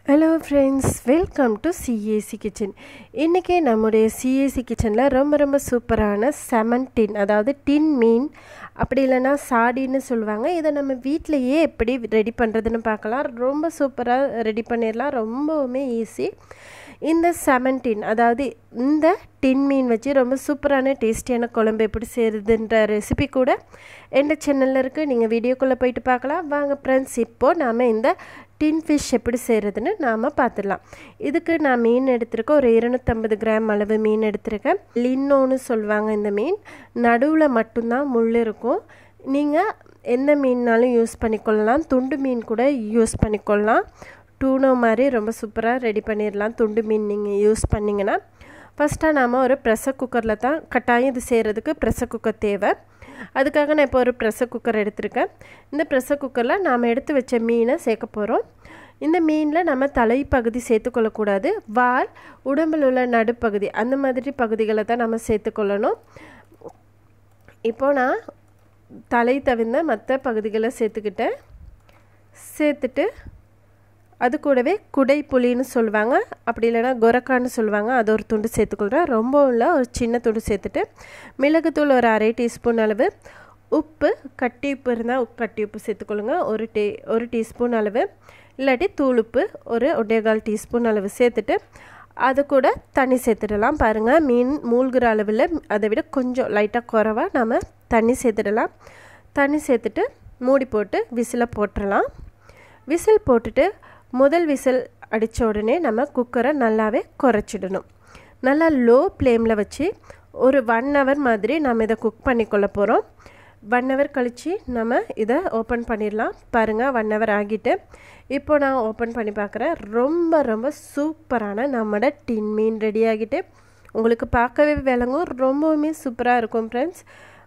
hello friends welcome to CAC kitchen இன்றைக்கி நம்முடைய CAC கிச்சனில் ரொம்ப ரொம்ப சூப்பரான செமன் டின் அதாவது டின் மீன் அப்படி இல்லைன்னா சாடின்னு சொல்லுவாங்க இதை நம்ம வீட்டிலையே எப்படி ரெடி பண்ணுறதுன்னு பார்க்கலாம் ரொம்ப சூப்பராக ரெடி பண்ணிடலாம் ரொம்பவுமே ஈஸி இந்த செமன் டின் அதாவது இந்த டின் மீன் வச்சு ரொம்ப சூப்பரான டேஸ்டியான குழம்பு எப்படி செய்கிறதுன்ற ரெசிபி கூட எந்த சேனலில் இருக்குது நீங்கள் வீடியோக்குள்ளே போயிட்டு பார்க்கலாம் வாங்க ஃப்ரெண்ட்ஸ் இப்போது நாம் இந்த டின் ஃபிஷ் எப்படி செய்கிறதுன்னு நாம் பார்த்துடலாம் இதுக்கு நான் மீன் எடுத்திருக்கேன் ஒரு இருநூற்றம்பது கிராம் அளவு மீன் எடுத்திருக்கேன் லின்னோன்னு சொல்லுவாங்க இந்த மீன் நடுவில் மட்டும்தான் முள் இருக்கும் நீங்கள் எந்த மீன்னாலும் யூஸ் பண்ணிக்கொள்ளலாம் துண்டு மீன் கூட யூஸ் பண்ணிக்கொள்ளலாம் டூனோ மாதிரி ரொம்ப சூப்பராக ரெடி பண்ணிடலாம் துண்டு மீன் நீங்கள் யூஸ் பண்ணிங்கன்னா ஃபஸ்ட்டாக நாம் ஒரு ப்ரெஷர் குக்கரில் தான் கட்டாயம் இது செய்கிறதுக்கு ப்ரெஷர் குக்கர் தேவை அதுக்காக நான் இப்போ ஒரு ப்ரெஷர் குக்கர் எடுத்திருக்கேன் இந்த ப்ரெஷர் குக்கரில் நாம் எடுத்து வச்ச மீனை சேர்க்க போகிறோம் இந்த மீனில் நம்ம தலைப்பகுதி சேர்த்துக்கொள்ளக்கூடாது வால் உடம்பில் உள்ள நடுப்பகுதி அந்த மாதிரி பகுதிகளை தான் நம்ம சேர்த்துக்கொள்ளணும் இப்போது நான் தலை தவிர்ந்த மற்ற பகுதிகளை சேர்த்துக்கிட்டேன் சேர்த்துட்டு அது கூடவே குடை புளின்னு சொல்லுவாங்க அப்படி இல்லைனா கொரக்கான்னு சொல்லுவாங்க அது ஒரு துண்டு சேர்த்துக்கொள்கிறேன் ரொம்ப இல்லை ஒரு சின்ன துண்டு சேர்த்துட்டு மிளகுத்தூள் ஒரு அரை டீஸ்பூன் அளவு உப்பு கட்டி உப்பு இருந்தால் கட்டி உப்பு சேர்த்துக்கொள்ளுங்க ஒரு டீ ஒரு டீஸ்பூன் அளவு இல்லாட்டி தூள் உப்பு ஒரு ஒன்றேகால் டீஸ்பூன் அளவு சேர்த்துட்டு அது கூட தண்ணி சேர்த்துடலாம் பாருங்கள் மீன் மூழ்கிற அளவில் அதை விட கொஞ்சம் லைட்டாக குறவா நம்ம தண்ணி சேர்த்துடலாம் தண்ணி சேர்த்துட்டு மூடி போட்டு விசிலை போட்டுடலாம் விசில் போட்டுட்டு முதல் விசில் அடித்த உடனே நம்ம குக்கரை நல்லாவே குறைச்சிடணும் நல்லா லோ ஃப்ளேமில் வச்சு ஒரு ஒன் ஹவர் மாதிரி நம்ம இதை குக் பண்ணிக்கொள்ள போகிறோம் ஒன் ஹவர் கழித்து நம்ம இதை ஓப்பன் பண்ணிடலாம் பாருங்கள் ஒன் ஹவர் ஆகிட்டு இப்போ நான் ஓப்பன் பண்ணி பார்க்குறேன் ரொம்ப ரொம்ப சூப்பரான நம்மளோட டின் மீன் ரெடி ஆகிட்டு உங்களுக்கு பார்க்கவே விளங்கும் ரொம்பவுமே சூப்பராக இருக்கும் ஃப்ரெண்ட்ஸ்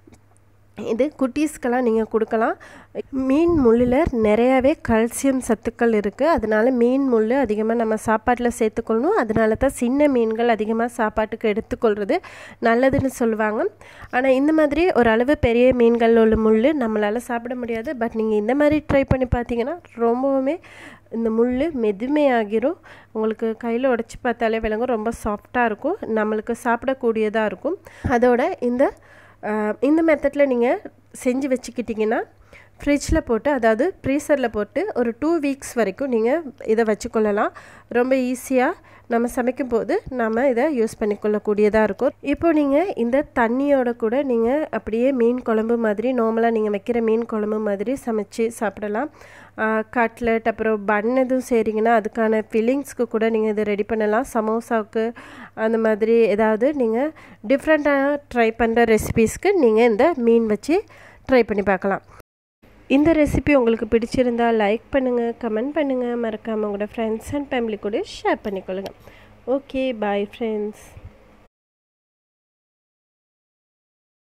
இது குட்டீஸ்க்கெல்லாம் நீங்கள் கொடுக்கலாம் மீன் முள்ளில் நிறையாவே கல்சியம் சத்துக்கள் இருக்குது அதனால் மீன் முள் அதிகமாக நம்ம சாப்பாட்டில் சேர்த்துக்கொள்ளணும் அதனால தான் சின்ன மீன்கள் அதிகமாக சாப்பாட்டுக்கு எடுத்துக்கொள்வது நல்லதுன்னு சொல்லுவாங்க ஆனால் இந்த மாதிரி ஒரு அளவு பெரிய மீன்கள் உள்ள முள் நம்மளால் சாப்பிட முடியாது பட் நீங்கள் இந்த மாதிரி ட்ரை பண்ணி பார்த்தீங்கன்னா ரொம்பவுமே இந்த முள் மெதுமையாகிரும் உங்களுக்கு கையில் உடச்சி பார்த்தாலே விலங்கும் ரொம்ப சாஃப்டாக இருக்கும் நம்மளுக்கு சாப்பிடக்கூடியதாக இருக்கும் அதோட இந்த இந்த மெத்தடில் நீங்கள் செஞ்சு வச்சுக்கிட்டிங்கன்னா ஃப்ரிட்ஜில் போட்டு அதாவது ஃப்ரீசரில் போட்டு ஒரு டூ வீக்ஸ் வரைக்கும் நீங்கள் இதை வச்சுக்கொள்ளலாம் ரொம்ப ஈஸியாக நம்ம சமைக்கும் போது நம்ம இதை யூஸ் பண்ணிக்கொள்ளக்கூடியதாக இருக்கும் இப்போ நீங்கள் இந்த தண்ணியோட கூட நீங்கள் அப்படியே மீன் குழம்பு மாதிரி நார்மலாக நீங்கள் வைக்கிற மீன் குழம்பு மாதிரி சமைச்சு சாப்பிடலாம் கட்லெட் அப்புறம் பன் எதுவும் செய்கிறீங்கன்னா அதுக்கான ஃபில்லிங்ஸ்க்கு கூட நீங்கள் இதை ரெடி பண்ணலாம் சமோசாவுக்கு அந்த மாதிரி ஏதாவது நீங்கள் டிஃப்ரெண்ட்டாக ட்ரை பண்ணுற ரெசிபீஸ்க்கு நீங்கள் இந்த மீன் வச்சு ட்ரை பண்ணி பார்க்கலாம் இந்த ரெசிபி உங்களுக்கு பிடிச்சிருந்தால் லைக் பண்ணுங்கள் கமெண்ட் பண்ணுங்கள் மறக்காமல் உங்களோட ஃப்ரெண்ட்ஸ் அண்ட் ஃபேமிலி கூட ஷேர் பண்ணிக்கொள்ளுங்கள் ஓகே பாய் ஃப்ரெண்ட்ஸ்